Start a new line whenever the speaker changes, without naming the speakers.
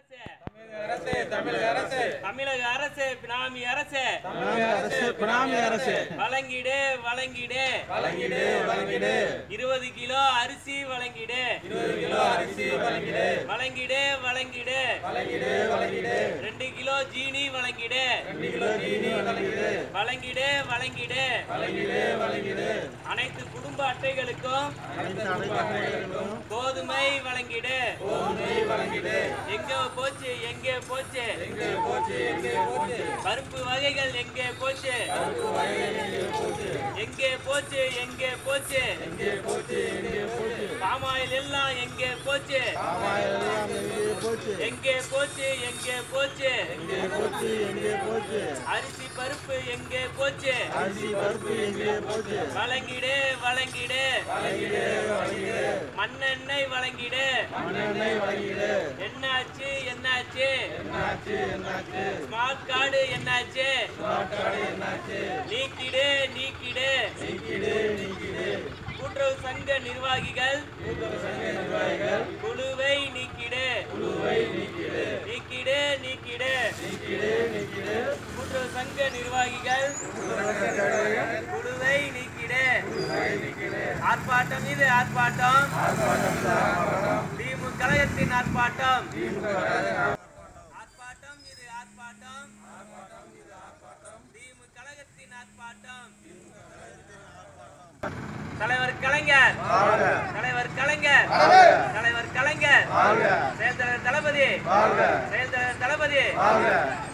அரசு
தமிழக அரசு
தமிழக அரசு பினாமி அரசு
தமிழக அரசு பினாமி அரசு
வழங்கிடு வழங்கிடு
வழங்கிடு வழங்கிடு
இருபது கிலோ அரிசி வழங்கிடு
இருபது கிலோ அரிசி வழங்கிடு
வழங்கிடு வழங்கிடு
வழங்கிடு வழங்கிடு
ரெண்டு கிலோ ஜீனி வழங்கிடு
ரெண்டு கிலோ ஜீனி வழங்கிடு
வழங்கிடு வழங்கிடு
வழங்கிடு வழங்கிடு
அனைத்து குடும்ப அட்டைகளுக்கும்
அனைத்து அடைகளுக்கும்
கோதுமை வழங்கிடு
கோதுமை வழங்கிடு
எங்க போச்சு எங்கே போச்சு
எங்கே போச்சு எங்கே போச்சு
பருப்பு வகைகள் எங்கே போச்சு எங்கே போச்சு எங்கே போச்சு
எங்கே போச்சு எங்கே போச்சு
பாமாயில் எல்லாம் எங்கே போச்சு
பாமாயில் எல்லாம் எங்கே போச்சு
எங்கே போச்சு எங்கே போச்சு
எங்கே போச்சு எங்கே போச்சு
அரிசி பருப்பு எங்கே போச்சு
அரிசி பருப்பு எங்கே போச்சு
வழங்கிடு வழங்கிடு
வழங்கிடு வழங்கிடு
மண்ணெண்ணெய் வழங்கிடு
மண்ணெண்ணெய் வழங்கிடு
என்னாச்சு என்னாச்சு
என்னாச்சு என்னாச்சு
ஸ்மார்ட் கார்டு என்னாச்சு
ஸ்மார்ட் கார்டு என்னாச்சு
நீக்கிடு நீக்கிடு
நீக்கிடு நீக்கிடு
கூட்டுறவு சங்க நிர்வாகிகள்
கூட்டுறவு சங்க நிர்வாகிகள்
குழுவை நீக்கிடு
குழுவை நீக்கிடு
நீக்கிடு நீக்கிடு
நீக்கிடு நீக்கிடு
கூட்டுறவு சங்க நிர்வாகிகள் குழுவை நீக்கிடு ஆர்ப்பாட்டம் இது ஆர்ப்பாட்டம் திமுக கழகத்தின் ஆர்ப்பாட்டம் ஆர்ப்பாட்டம் இது ஆர்ப்பாட்டம் திமுக கழகத்தின் ஆர்ப்பாட்டம் தலைவர் கலைஞர் தலைவர் கலைஞர் தலைவர் கலைஞர் செயல் தலைவர் தளபதி செயல் தலைவர் தளபதி